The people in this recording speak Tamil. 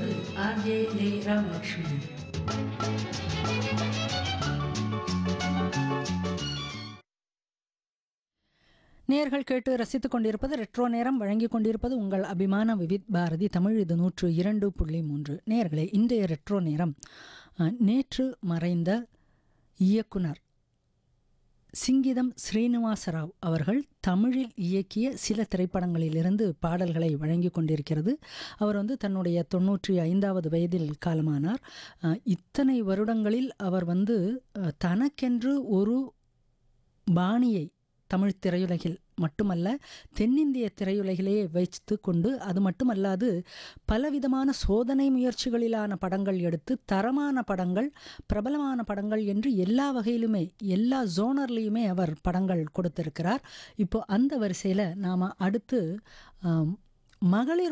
ஆர்ஜே லே ராமலக்ஷ்மி நேர்கள் கேட்டு ரசித்துக் கொண்டிருப்பது ரெட்ரோ நேரம் வழங்கிக் கொண்டிருப்பது உங்கள் அபிமான விவித் பாரதி தமிழ் இது நூற்று இரண்டு புள்ளி மூன்று நேர்களே இன்றைய ரெட்ரோ நேரம் அஹ், நேற்று மறைந்த இயக்குனர் சிங்கிதம் ஸ்ரீனிவாசராவ் அவர்கள் தமிழில் இயக்கிய சில திரைப்படங்களிலிருந்து பாடல்களை வழங்கி கொண்டிருக்கிறது அவர் வந்து தன்னுடைய தொண்ணூற்றி ஐந்தாவது வயதில் காலமானார் அஹ், இத்தனை வருடங்களில் அவர் வந்து அஹ், தனக்கென்று ஒரு பாணியை தமிழ் திரையுலகில் மட்டுமல்ல தென்னிந்திய திரையுலகிலேயே வைத்து கொண்டு அது மட்டுமல்லாது பலவிதமான சோதனை முயற்சிகளிலான படங்கள் எடுத்து தரமான படங்கள் பிரபலமான படங்கள் என்று எல்லா வகையிலுமே எல்லா ஜோனர்லேயுமே அவர் படங்கள் கொடுத்திருக்கிறார் இப்போ அந்த வரிசையில் நாம் அடுத்து ஆம், மகளிர்